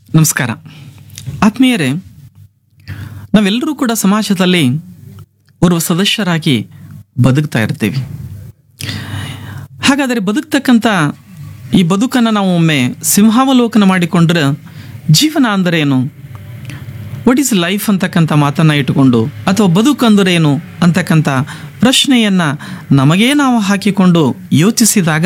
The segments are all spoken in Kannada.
ನಮಸ್ಕಾರ ಆತ್ಮೀಯರೇ ನಾವೆಲ್ಲರೂ ಕೂಡ ಸಮಾಜದಲ್ಲಿ ಓರ್ವ ಸದಸ್ಯರಾಗಿ ಬದುಕ್ತಾ ಇರ್ತೀವಿ ಹಾಗಾದರೆ ಬದುಕ್ತಕ್ಕಂಥ ಈ ಬದುಕನ್ನು ನಾವು ಒಮ್ಮೆ ಸಿಂಹಾವಲೋಕನ ಮಾಡಿಕೊಂಡ್ರೆ ಜೀವನ ಅಂದರೆ ಏನು ವಾಟ್ ಈಸ್ ಲೈಫ್ ಅಂತಕ್ಕಂಥ ಮಾತನ್ನು ಇಟ್ಟುಕೊಂಡು ಅಥವಾ ಬದುಕಂದರೆ ಏನು ಅಂತಕ್ಕಂಥ ಪ್ರಶ್ನೆಯನ್ನು ನಮಗೇ ನಾವು ಹಾಕಿಕೊಂಡು ಯೋಚಿಸಿದಾಗ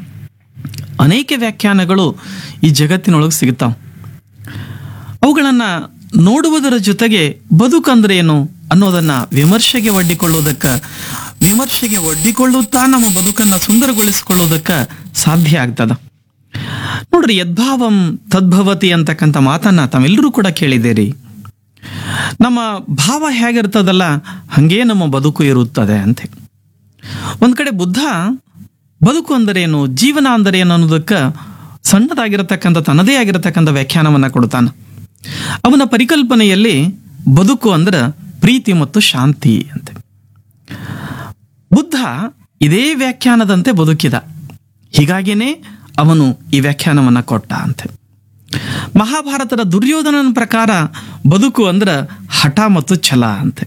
ಅನೇಕ ವ್ಯಾಖ್ಯಾನಗಳು ಈ ಜಗತ್ತಿನೊಳಗೆ ಸಿಗುತ್ತಾವೆ ಅವುಗಳನ್ನು ನೋಡುವುದರ ಜೊತೆಗೆ ಬದುಕಂದ್ರೆ ಏನು ಅನ್ನೋದನ್ನ ವಿಮರ್ಶೆಗೆ ಒಡ್ಡಿಕೊಳ್ಳುವುದಕ್ಕೆ ವಿಮರ್ಶೆಗೆ ಒಡ್ಡಿಕೊಳ್ಳುತ್ತಾ ನಮ್ಮ ಬದುಕನ್ನು ಸುಂದರಗೊಳಿಸಿಕೊಳ್ಳುವುದಕ್ಕೆ ಸಾಧ್ಯ ಆಗ್ತದ ನೋಡ್ರಿ ಯದ್ಭಾವಂ ತದ್ಭವತಿ ಅಂತಕ್ಕಂಥ ಮಾತನ್ನ ತಾವೆಲ್ಲರೂ ಕೂಡ ಕೇಳಿದ್ದೀರಿ ನಮ್ಮ ಭಾವ ಹೇಗಿರ್ತದಲ್ಲ ಹಾಗೇ ನಮ್ಮ ಬದುಕು ಇರುತ್ತದೆ ಅಂತ ಒಂದ್ ಕಡೆ ಬುದ್ಧ ಬದುಕು ಅಂದರೇನು ಜೀವನ ಅಂದರೇನು ಅನ್ನೋದಕ್ಕೆ ಸಣ್ಣದಾಗಿರತಕ್ಕಂಥ ತನ್ನದೇ ಆಗಿರತಕ್ಕಂಥ ವ್ಯಾಖ್ಯಾನವನ್ನ ಕೊಡ್ತಾನೆ ಅವನ ಪರಿಕಲ್ಪನೆಯಲ್ಲಿ ಬದುಕು ಅಂದ್ರೆ ಪ್ರೀತಿ ಮತ್ತು ಶಾಂತಿ ಅಂತೆ ಬುದ್ಧ ಇದೇ ವ್ಯಾಖ್ಯಾನದಂತೆ ಬದುಕಿದ ಹೀಗಾಗಿನೇ ಅವನು ಈ ವ್ಯಾಖ್ಯಾನವನ್ನ ಕೊಟ್ಟ ಅಂತೆ ಮಹಾಭಾರತದ ದುರ್ಯೋಧನನ ಪ್ರಕಾರ ಬದುಕು ಅಂದ್ರೆ ಹಠ ಮತ್ತು ಛಲ ಅಂತೆ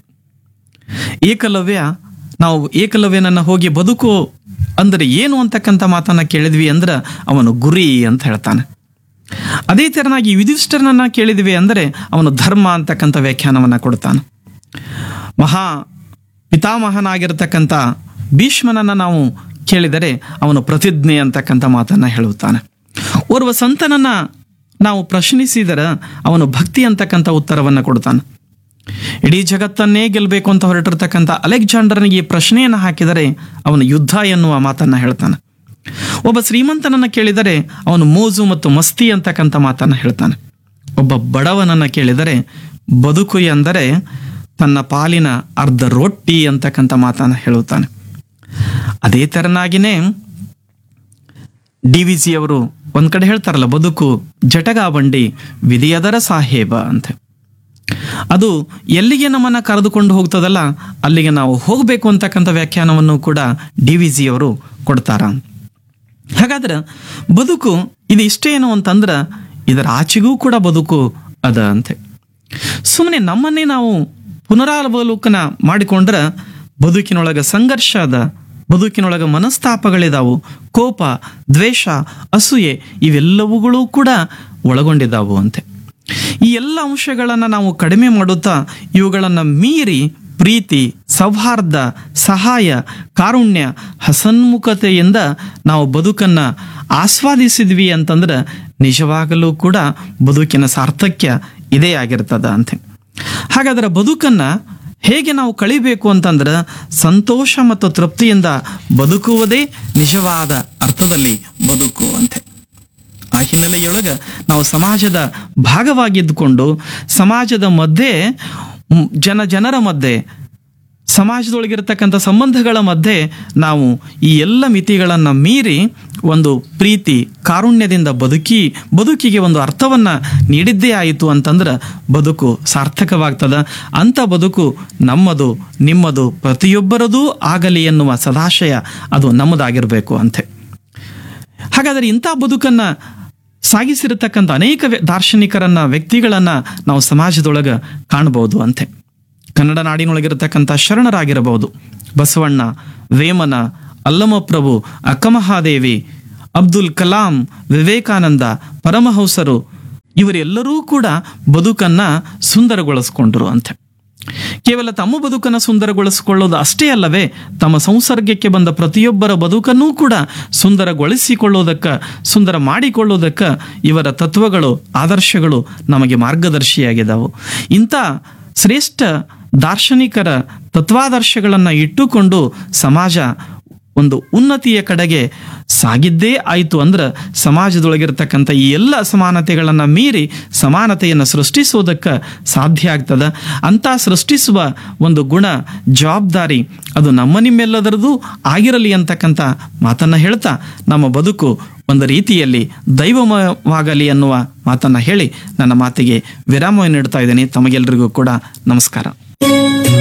ಏಕಲವ್ಯ ನಾವು ಏಕಲವ್ಯನನ್ನ ಹೋಗಿ ಬದುಕು ಅಂದ್ರೆ ಏನು ಅಂತಕ್ಕಂಥ ಮಾತನ್ನ ಕೇಳಿದ್ವಿ ಅಂದ್ರೆ ಅವನು ಗುರಿ ಅಂತ ಹೇಳ್ತಾನೆ ಅದೇ ತೆರನಾಗಿ ಯುಧಿಷ್ಠರನನ್ನ ಕೇಳಿದ್ವಿ ಅಂದರೆ ಅವನು ಧರ್ಮ ಅಂತಕ್ಕಂಥ ವ್ಯಾಖ್ಯಾನವನ್ನ ಕೊಡ್ತಾನೆ ಮಹಾ ಪಿತಾಮಹನಾಗಿರ್ತಕ್ಕಂಥ ಭೀಷ್ಮನನ್ನ ನಾವು ಕೇಳಿದರೆ ಅವನು ಪ್ರತಿಜ್ಞೆ ಅಂತಕ್ಕಂಥ ಮಾತನ್ನ ಹೇಳುತ್ತಾನೆ ಓರ್ವ ಸಂತನನ್ನ ನಾವು ಪ್ರಶ್ನಿಸಿದರೆ ಅವನು ಭಕ್ತಿ ಅಂತಕ್ಕಂಥ ಉತ್ತರವನ್ನು ಕೊಡ್ತಾನೆ ಇಡೀ ಜಗತ್ತನ್ನೇ ಗೆಲ್ಲಬೇಕು ಅಂತ ಹೊರಟಿರ್ತಕ್ಕಂಥ ಅಲೆಕ್ಸಾಂಡರ್ನಿಗೆ ಈ ಪ್ರಶ್ನೆಯನ್ನು ಹಾಕಿದರೆ ಅವನು ಯುದ್ಧ ಎನ್ನುವ ಮಾತನ್ನ ಹೇಳ್ತಾನೆ ಒಬ್ಬ ಶ್ರೀಮಂತನನ್ನ ಕೇಳಿದರೆ ಅವನು ಮೋಜು ಮತ್ತು ಮಸ್ತಿ ಅಂತಕ್ಕಂಥ ಮಾತನ್ನ ಹೇಳ್ತಾನೆ ಒಬ್ಬ ಬಡವನನ್ನ ಕೇಳಿದರೆ ಬದುಕು ಎಂದರೆ ತನ್ನ ಪಾಲಿನ ಅರ್ಧ ರೊಟ್ಟಿ ಅಂತಕ್ಕಂಥ ಮಾತನ್ನ ಹೇಳುತ್ತಾನೆ ಅದೇ ತೆರನಾಗಿನೇ ಡಿ ವಿ ಜಿ ಅವರು ಒಂದ್ ಕಡೆ ಹೇಳ್ತಾರಲ್ಲ ಬದುಕು ಜಟಗಾ ಬಂಡಿ ವಿಧಿಯದರ ಸಾಹೇಬ ಅಂತ ಅದು ಎಲ್ಲಿಗೆ ನಮ್ಮನ್ನ ಕರೆದುಕೊಂಡು ಹೋಗ್ತದಲ್ಲ ಅಲ್ಲಿಗೆ ನಾವು ಹೋಗಬೇಕು ಅಂತಕ್ಕಂಥ ವ್ಯಾಖ್ಯಾನವನ್ನು ಕೂಡ ಡಿ ವಿ ಜಿ ಅವರು ಕೊಡ್ತಾರ ಹಾಗಾದ್ರೆ ಬದುಕು ಇದು ಇಷ್ಟೇನು ಅಂತಂದ್ರೆ ಇದರ ಆಚೆಗೂ ಕೂಡ ಬದುಕು ಅದ ಅಂತೆ ಸುಮ್ಮನೆ ನಮ್ಮನ್ನೇ ನಾವು ಪುನರಾವಲೋಕನ ಮಾಡಿಕೊಂಡ್ರೆ ಬದುಕಿನೊಳಗೆ ಸಂಘರ್ಷ ಅದ ಬದುಕಿನೊಳಗೆ ಮನಸ್ತಾಪಗಳಿದಾವು ಕೋಪ ದ್ವೇಷ ಅಸೂಯೆ ಇವೆಲ್ಲವುಗಳು ಕೂಡ ಒಳಗೊಂಡಿದ್ದಾವು ಅಂತೆ ಈ ಎಲ್ಲ ಅಂಶಗಳನ್ನು ನಾವು ಕಡಿಮೆ ಮಾಡುತ್ತಾ ಇವುಗಳನ್ನು ಮೀರಿ ಪ್ರೀತಿ ಸೌಹಾರ್ದ ಸಹಾಯ ಕಾರುಣ್ಯ ಹಸನ್ಮುಖತೆಯಿಂದ ನಾವು ಬದುಕನ್ನು ಆಸ್ವಾದಿಸಿದ್ವಿ ಅಂತಂದ್ರೆ ನಿಜವಾಗಲೂ ಕೂಡ ಬದುಕಿನ ಸಾರ್ಥಕ್ಯ ಇದೇ ಆಗಿರ್ತದ ಅಂತೆ ಹಾಗಾದ್ರೆ ಬದುಕನ್ನ ಹೇಗೆ ನಾವು ಕಳಿಬೇಕು ಅಂತಂದ್ರೆ ಸಂತೋಷ ಮತ್ತು ತೃಪ್ತಿಯಿಂದ ಬದುಕುವುದೇ ನಿಜವಾದ ಅರ್ಥದಲ್ಲಿ ಬದುಕು ಅಂತೆ ಆ ಹಿನ್ನೆಲೆಯೊಳಗೆ ನಾವು ಸಮಾಜದ ಭಾಗವಾಗಿದ್ದುಕೊಂಡು ಸಮಾಜದ ಮಧ್ಯೆ ಮ್, ಜನ ಜನರ ಮಧ್ಯೆ ಸಮಾಜದೊಳಗಿರತಕ್ಕಂಥ ಸಂಬಂಧಗಳ ಮಧ್ಯೆ ನಾವು ಈ ಎಲ್ಲ ಮಿತಿಗಳನ್ನು ಮೀರಿ ಒಂದು ಪ್ರೀತಿ ಕಾರುಣ್ಯದಿಂದ ಬದುಕಿ ಬದುಕಿಗೆ ಒಂದು ಅರ್ಥವನ್ನ ನೀಡಿದ್ದೇ ಆಯಿತು ಅಂತಂದ್ರೆ ಬದುಕು ಸಾರ್ಥಕವಾಗ್ತದ ಅಂಥ ಬದುಕು ನಮ್ಮದು ನಿಮ್ಮದು ಪ್ರತಿಯೊಬ್ಬರದೂ ಆಗಲಿ ಎನ್ನುವ ಸದಾಶಯ ಅದು ನಮ್ಮದಾಗಿರಬೇಕು ಅಂತೆ ಹಾಗಾದರೆ ಇಂಥ ಬದುಕನ್ನ ಸಾಗಿಸಿರತಕ್ಕಂಥ ಅನೇಕ ವ್ಯ- ದಾರ್ಶನಿಕರನ್ನ ವ್ಯಕ್ತಿಗಳನ್ನ ನಾವು ಸಮಾಜದೊಳಗೆ ಕಾಣಬಹುದು ಅಂತೆ ಕನ್ನಡ ನಾಡಿನೊಳಗಿರತಕ್ಕಂಥ ಶರಣರಾಗಿರಬಹುದು ಬಸವಣ್ಣ ವೇಮನ ಅಲ್ಲಮಪ್ರಭು ಅಕ್ಕಮಹಾದೇವಿ ಅಬ್ದುಲ್ ಕಲಾಂ ವಿವೇಕಾನಂದ ಪರಮಹಂಸರು ಇವರೆಲ್ಲರೂ ಕೂಡ ಬದುಕನ್ನ ಸುಂದರಗೊಳಿಸ್ಕೊಂಡ್ರು ಅಂತೆ ಕೇವಲ ತಮ್ಮ ಬದುಕನ್ನು ಸುಂದರಗೊಳಿಸಿಕೊಳ್ಳೋದು ಅಷ್ಟೇ ಅಲ್ಲವೇ ತಮ್ಮ ಸಂಸರ್ಗಕ್ಕೆ ಬಂದ ಪ್ರತಿಯೊಬ್ಬರ ಬದುಕನ್ನೂ ಕೂಡ ಸುಂದರಗೊಳಿಸಿಕೊಳ್ಳೋದಕ್ಕೆ ಸುಂದರ ಮಾಡಿಕೊಳ್ಳೋದಕ್ಕೆ ಇವರ ತತ್ವಗಳು ಆದರ್ಶಗಳು ನಮಗೆ ಮಾರ್ಗದರ್ಶಿಯಾಗಿದ್ದಾವು ಇಂಥ ಶ್ರೇಷ್ಠ ದಾರ್ಶನಿಕರ ತತ್ವಾದರ್ಶಗಳನ್ನು ಇಟ್ಟುಕೊಂಡು ಸಮಾಜ ಒಂದು ಉನ್ನತಿಯ ಕಡೆಗೆ ಸಾಗಿದ್ದೇ ಆಯಿತು ಅಂದ್ರೆ ಸಮಾಜದೊಳಗಿರ್ತಕ್ಕಂಥ ಈ ಎಲ್ಲ ಅಸಮಾನತೆಗಳನ್ನು ಮೀರಿ ಸಮಾನತೆಯನ್ನು ಸೃಷ್ಟಿಸೋದಕ್ಕೆ ಸಾಧ್ಯ ಆಗ್ತದ ಅಂತ ಸೃಷ್ಟಿಸುವ ಒಂದು ಗುಣ ಜವಾಬ್ದಾರಿ ಅದು ನಮ್ಮ ನಿಮ್ಮೆಲ್ಲದರದು ಆಗಿರಲಿ ಅಂತಕ್ಕಂಥ ಮಾತನ್ನ ಹೇಳ್ತಾ ನಮ್ಮ ಬದುಕು ಒಂದು ರೀತಿಯಲ್ಲಿ ದೈವಮಯವಾಗಲಿ ಅನ್ನುವ ಮಾತನ್ನ ಹೇಳಿ ನನ್ನ ಮಾತಿಗೆ ವಿರಾಮವನ್ನು ನೀಡ್ತಾ ಇದ್ದೇನೆ ತಮಗೆಲ್ಲರಿಗೂ ಕೂಡ ನಮಸ್ಕಾರ